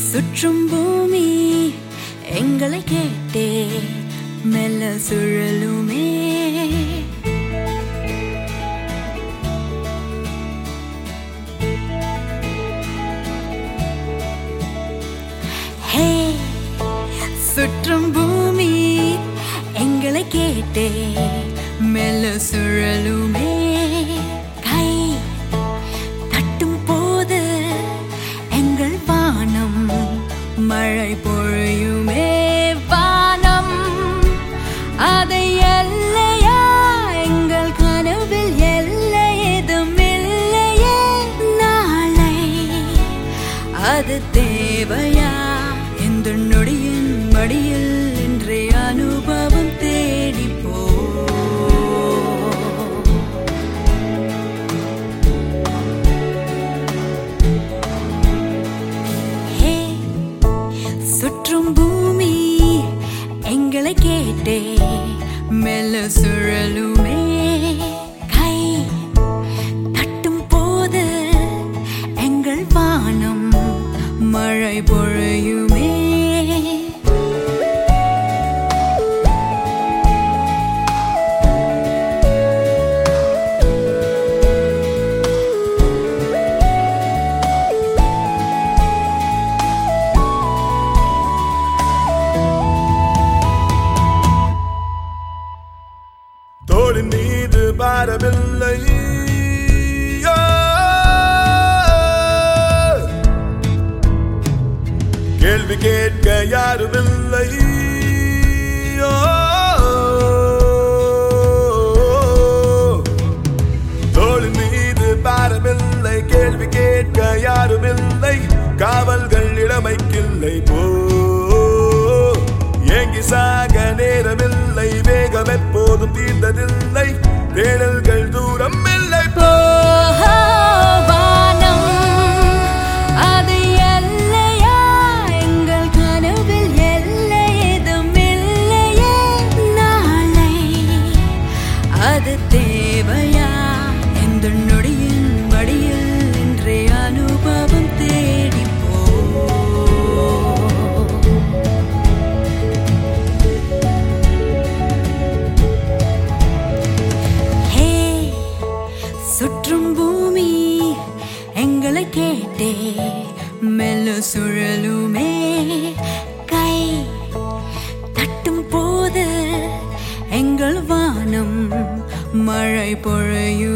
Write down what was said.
சுற்றும் பூமி எங்களை கேட்டே மெல்ல சுழலுமே ஹே சுற்றும் பூமி எங்களை கேட்டே மெல்ல சுழலுமே கை தட்டும் போது எங்கள் வானம் மழை பொழியுமே வானம் அதை எல்லையா எங்கள் கனவில் எல்லை ஏதும் இல்லையே நாளை அது தேவையா இந்த நொடியின் மடியில் இன்றைய அனுபவம் தேடி போ ஹே, சுற்றும் பூமி எங்களை கேட்டே மெல்ல சுழலுமே கை தட்டும் போது எங்கள் வானம் மழை பொழியுமே தோளின் மீது பாரமில்லை ஆ. கேள்வி கேட்க யாருமில்லை ஆ. தோளின் மீது பாரமில்லை கேள்வி கேட்க யாருமில்லை காவல்கள் இளமைக்கில்லை போ ஏங்கி சாக நேரமில்லை வேகம் எப்போதும் தீர்ந்ததில்லை தேடல்கள் தூரம் இல்லை போ வானம் அது எல்லையா எங்கள் கனவில் எல்லை ஏதும் இல்லையே நாளை அது தேவையா எந்த நொடியின் மடியில் இன்றைய அனுபவம் தேடி போ ஹே சுற்றும் பூமி எங்களை கேட்டே மெல்ல சுழலுமே கை தட்டும் போது எங்கள் வானம் மழை பொழியும்